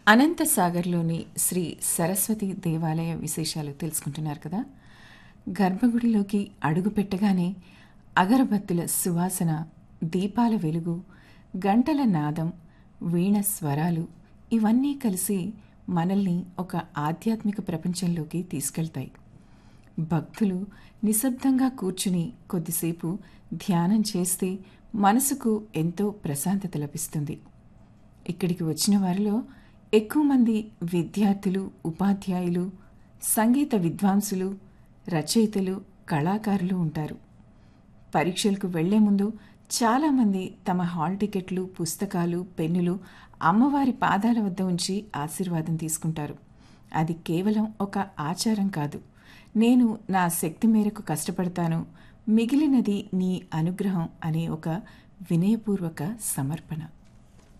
అనంతసాగర్లోని శ్రీ సరస్వతి దేవాలయ విశేషాలు తెలుసుకుంటున్నారు కదా గర్భగుడిలోకి అడుగు పెట్టగానే అగరబత్తుల సువాసన దీపాల వెలుగు గంటల నాదం వీణ స్వరాలు ఇవన్నీ కలిసి మనల్ని ఒక ఆధ్యాత్మిక ప్రపంచంలోకి తీసుకెళ్తాయి భక్తులు నిశ్శబ్దంగా కూర్చుని కొద్దిసేపు ధ్యానం చేస్తే మనసుకు ఎంతో ప్రశాంతత లభిస్తుంది ఇక్కడికి వచ్చిన వారిలో ఎక్కువ మంది విద్యార్థులు ఉపాధ్యాయులు సంగీత విద్వాంసులు రచయితలు కళాకారులు ఉంటారు పరీక్షలకు వెళ్లే ముందు చాలామంది తమ హాల్ టికెట్లు పుస్తకాలు పెన్నులు అమ్మవారి పాదాల వద్ద ఉంచి ఆశీర్వాదం తీసుకుంటారు అది కేవలం ఒక ఆచారం కాదు నేను నా శక్తి మేరకు కష్టపడతాను మిగిలినది నీ అనుగ్రహం అనే ఒక వినయపూర్వక సమర్పణ